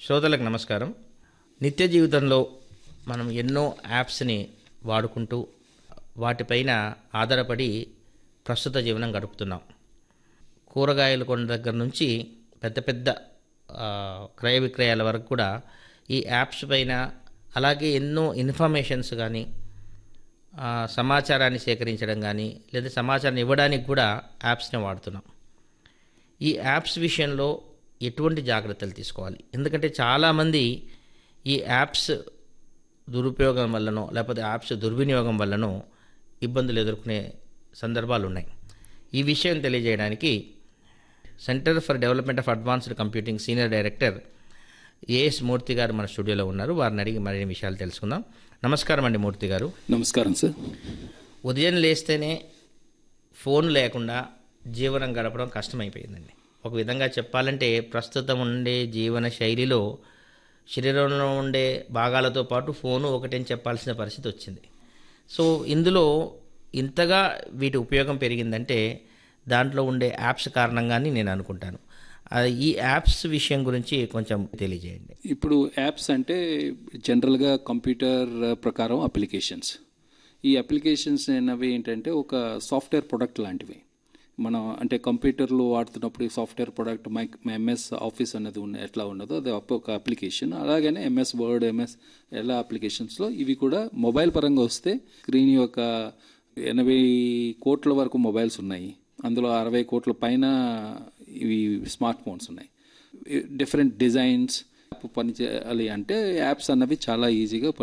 శ్రోతలకు నమస్కారం నిత్య జీవితంలో మనం ఎన్నో యాప్స్ని వాడుకుంటూ వాటిపైన ఆధారపడి ప్రస్తుత జీవనం గడుపుతున్నాం కూరగాయలు కొన్న దగ్గర నుంచి పెద్ద పెద్ద ఆ, క్రయ విక్రయాల వరకు కూడా ఈ యాప్స్ పైన అలాగే ఎన్నో ఇన్ఫర్మేషన్స్ కానీ ఆ, సమాచారాన్ని సేకరించడం కానీ లేదా సమాచారాన్ని ఇవ్వడానికి కూడా యాప్స్ని వాడుతున్నాం ఈ యాప్స్ విషయంలో ఎటువంటి జాగ్రత్తలు తీసుకోవాలి ఎందుకంటే చాలామంది ఈ యాప్స్ దురుపయోగం వల్లనో లేకపోతే యాప్స్ దుర్వినియోగం వల్లనో ఇబ్బందులు ఎదుర్కొనే సందర్భాలు ఉన్నాయి ఈ విషయం తెలియజేయడానికి centre for development of advanced computing senior director AS Murthy garu మన స్టూడియోలో ఉన్నారు వారిని అడిగి మరిన్ని విషయాలు తెలుసుకుందాం నమస్కారం అండి మూర్తి గారు నమస్కారం సార్ ఉదయం లేస్తేనే ఫోన్ లేకుండా జీవనం గడపడం కష్టమైపోయిందండి ఒక విధంగా చెప్పాలంటే ప్రస్తుతం ఉండే జీవన శైలిలో శరీరంలో ఉండే భాగాలతో పాటు ఫోను ఒకటని చెప్పాల్సిన పరిస్థితి వచ్చింది సో ఇందులో ఇంతగా వీటి ఉపయోగం పెరిగిందంటే దాంట్లో ఉండే యాప్స్ కారణంగానే నేను అనుకుంటాను ఆ, ఈ యాప్స్ విషయం గురించి కొంచెం తెలియజేయండి ఇప్పుడు యాప్స్ అంటే జనరల్గా కంప్యూటర్ ప్రకారం అప్లికేషన్స్ ఈ అప్లికేషన్స్ అనేవి ఏంటంటే ఒక సాఫ్ట్వేర్ ప్రొడక్ట్ లాంటివి మనం అంటే కంప్యూటర్లో వాడుతున్నప్పుడు ఈ software product like MS office అనేది ఉన్న ఎట్లా ఉన్నదో అది ఒక అప్లికేషన్ అలాగనే ఎంఎస్ వర్డ్ ఎంఎస్ ఎలా అప్లికేషన్స్లో ఇవి కూడా మొబైల్ పరంగా వస్తే స్క్రీన్ యొక్క ఎనభై కోట్ల వరకు మొబైల్స్ ఉన్నాయి అందులో అరవై కోట్ల పైన ఇవి స్మార్ట్ ఫోన్స్ ఉన్నాయి డిఫరెంట్ డిజైన్స్ పని చేయాలి అంటే యాప్స్ అన్నవి చాలా ఈజీగా